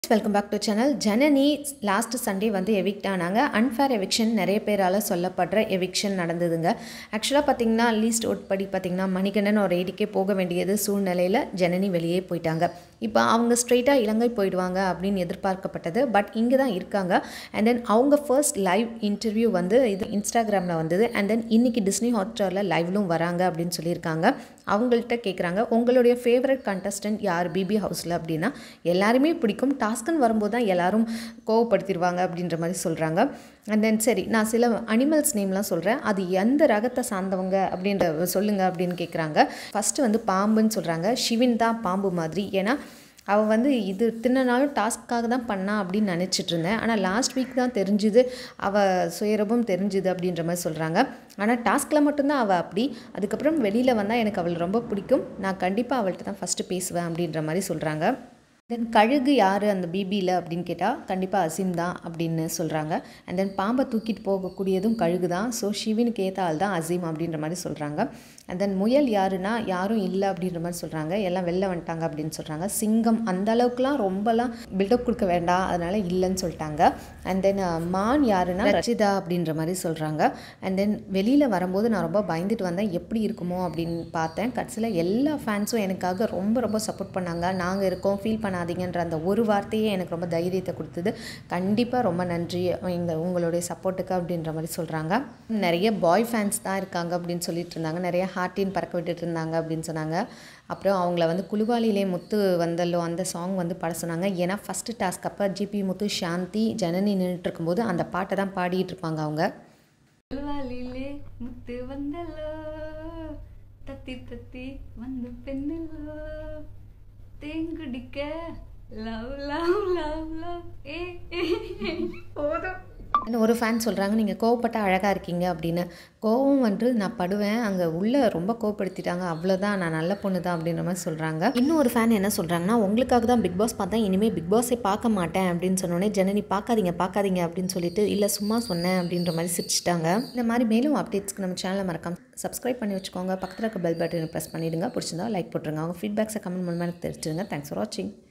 Welcome back to channel Janani last Sunday வந்து evict ஆனாங்க unfair eviction நிறைய பேரால் சொல்லப்படுற எவிக்ஷன் நடந்ததுங்க ஆக்சுவலாக பார்த்தீங்கன்னா லீஸ்ட் அவுட் படி பார்த்தீங்கன்னா மணிகண்டன் ஒரு ஐடிக்கே போக வேண்டியது சூழ்நிலையில் ஜனனி வெளியே போயிட்டாங்க இப்போ அவங்க ஸ்ட்ரெயிட்டாக இலங்கை போயிடுவாங்க அப்படின்னு எதிர்பார்க்கப்பட்டது பட் இங்கே தான் இருக்காங்க அண்ட் தென் அவங்க ஃபர்ஸ்ட் லைவ் இன்டர்வியூ வந்து இது இன்ஸ்டாகிராமில் வந்தது அண்ட் தென் இன்னைக்கு டிஸ்னி ஹாட்ஸ்டாரில் லைவ்லும் வராங்க அப்படின்னு சொல்லியிருக்காங்க அவங்கள்ட்ட கேட்குறாங்க உங்களுடைய ஃபேவரட் கண்டஸ்டன்ட் யார் பிபி ஹவுஸில் அப்படின்னா எல்லாருமே பிடிக்கும் டாஸ்க்குன்னு வரும்போது தான் எல்லாரும் கோவப்படுத்திடுவாங்க அப்படின்ற மாதிரி சொல்கிறாங்க அண்ட் தென் சரி நான் சில அனிமல்ஸ் நேம்லாம் சொல்கிறேன் அது எந்த ரகத்தை சார்ந்தவங்க அப்படின்ற சொல்லுங்கள் அப்படின்னு கேட்குறாங்க ஃபஸ்ட்டு வந்து பாம்புன்னு சொல்கிறாங்க ஷிவின் தான் பாம்பு மாதிரி ஏன்னா அவள் வந்து இது தின்னனாலும் டாஸ்க்காக தான் பண்ணா அப்படின்னு நினச்சிட்டு இருந்தேன் ஆனால் லாஸ்ட் வீக் தான் தெரிஞ்சுது அவள் சுயரபம் தெரிஞ்சுது அப்படின்ற மாதிரி சொல்கிறாங்க ஆனால் டாஸ்கில் மட்டும்தான் அவள் அப்படி அதுக்கப்புறம் வெளியில் வந்தால் எனக்கு அவள் ரொம்ப பிடிக்கும் நான் கண்டிப்பாக அவள்கிட்ட தான் ஃபஸ்ட்டு பேசுவேன் அப்படின்ற மாதிரி சொல்கிறாங்க தென் கழுகு யார் அந்த பிபியில் அப்படின்னு கேட்டால் கண்டிப்பாக அசீம் தான் அப்படின்னு சொல்கிறாங்க அண்ட் தென் பாம்பை தூக்கிட்டு போகக்கூடியதும் கழுகு தான் ஸோ ஷிவினுக்கு ஏற்ற ஆள் தான் அசீம் அப்படின்ற மாதிரி சொல்கிறாங்க அண்ட் தென் முயல் யாருன்னா யாரும் இல்லை அப்படின்ற மாதிரி சொல்கிறாங்க எல்லாம் வெளில வந்துட்டாங்க அப்படின்னு சொல்கிறாங்க சிங்கம் அந்த அளவுக்குலாம் ரொம்பலாம் பில்டப் கொடுக்க வேண்டாம் அதனால் இல்லைன்னு சொல்லிட்டாங்க அண்ட் தென் மான் யாருன்னா ரச்சிதா அப்படின்ற மாதிரி சொல்கிறாங்க அண்ட் தென் வெளியில் வரும்போது நான் ரொம்ப பயந்துட்டு வந்தேன் எப்படி இருக்குமோ அப்படின்னு பார்த்தேன் கடைசியில் எல்லா ஃபேன்ஸும் எனக்காக ரொம்ப ரொம்ப சப்போர்ட் பண்ணாங்க நாங்கள் இருக்கோம் ஃபீல் பண்ணாதீங்கன்ற அந்த ஒரு வார்த்தையே எனக்கு ரொம்ப தைரியத்தை கொடுத்தது கண்டிப்பாக ரொம்ப நன்றி எங்கள் உங்களுடைய சப்போர்ட்டுக்கு அப்படின்ற மாதிரி சொல்கிறாங்க நிறைய பாய் ஃபேன்ஸ் தான் இருக்காங்க அப்படின்னு சொல்லிட்டு இருந்தாங்க நிறைய ஹார்ட்டின் பறக்க விட்டுட்டு இருந்தாங்க அப்படின்னு சொன்னாங்க அப்புறம் அவங்கள வந்து குழுவாளியிலே முத்து வந்தல்லோ அந்த சாங் வந்து பாட சொன்னாங்க ஏன்னா ஃபஸ்ட்டு டாஸ்க் அப்போ ஜிபி முத்து சாந்தி ஜனனி நின்றுட்டு இருக்கும்போது அந்த பாட்டை தான் பாடிட்டு இருப்பாங்க அவங்க குழுவாலிலே முத்து வந்தல்லோ தத்தி தத்தி வந்து பெண்ணல்லோ தேங்குடிக்க லவ் லவ் லவ் லவ் ஏ ஏ, ஏ. போதும் இன்னும் ஒரு ஃபேன் சொல்கிறாங்க நீங்கள் கோவப்பட்ட அழகாக இருக்கீங்க அப்படின்னு கோவம் வந்து நான் படுவேன் அங்கே உள்ளே ரொம்ப கோவப்படுத்திட்டாங்க அவ்வளோதான் நான் நல்ல பொண்ணு தான் அப்படின்ற மாதிரி சொல்கிறாங்க இன்னும் ஒரு ஃபேன் என்ன சொல்கிறாங்கன்னா உங்களுக்காக தான் பிக் பாஸ் பார்த்தா இனிமேல் பிக் பாஸே பார்க்க மாட்டேன் அப்படின்னு சொன்னோடனே ஜனனி பார்க்காதீங்க பார்க்காதீங்க அப்படின்னு சொல்லிட்டு இல்லை சும்மா சொன்னேன் அப்படின்ற மாதிரி சிரிச்சிட்டாங்க இந்த மாதிரி மேலும் அப்டேட்ஸ்க்கு நம்ம சேனலை மறக்காம சப்ஸ்கிரைப் பண்ணி வச்சுக்கோங்க பக்கத்தில் இருக்க பெல் பட்டனை ப்ரெஸ் பண்ணிவிடுங்க பிடிச்சிருந்தா லைக் போட்டுருங்க அவங்க ஃபீட்பேக்ஸை கமெண்ட் மூலமாக எனக்கு தெரிஞ்சுருங்க தேங்க்ஸ் ஃபார் வாட்சிங்